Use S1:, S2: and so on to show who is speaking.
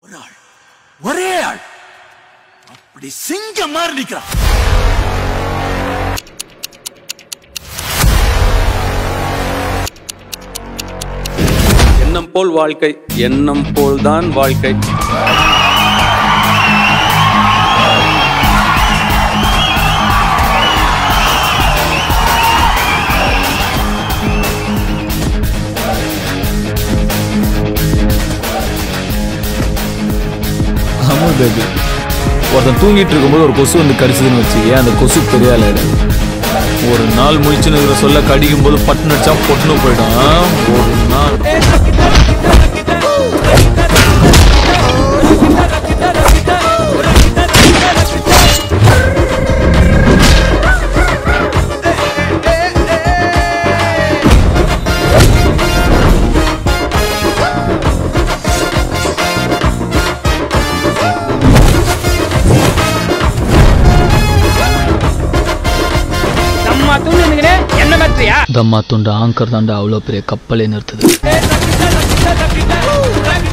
S1: ஒரு ஆள் ஒரே ஆள் அப்படி சிங்கம் மாதிரி நிக்கிறான்
S2: எண்ணம் போல் வாழ்க்கை எண்ணம் போல்தான் வாழ்க்கை
S3: ஆமா பேபி ஒருத்தன் தூங்கிட்டு இருக்கும்போது ஒரு கொசு வந்து கடிச்சதுன்னு வச்சு ஏன் அந்த கொசு பெரிய ஆளாயிடும் ஒரு நாள் முடிச்சுன்னு இருக்கிற சொல்ல கடிக்கும் போது பட்டு நடிச்சா பொட்டுன்னு போயிடும் ஆ? ஒரு நாள்
S4: நம்ம தூண் நின்னுக்கினே என்ன மாத்திரியா
S3: தம்மா துண்டு ஆங்கர் தாண்டா அவ்வளோ பெரிய கப்பலே நிறுத்துது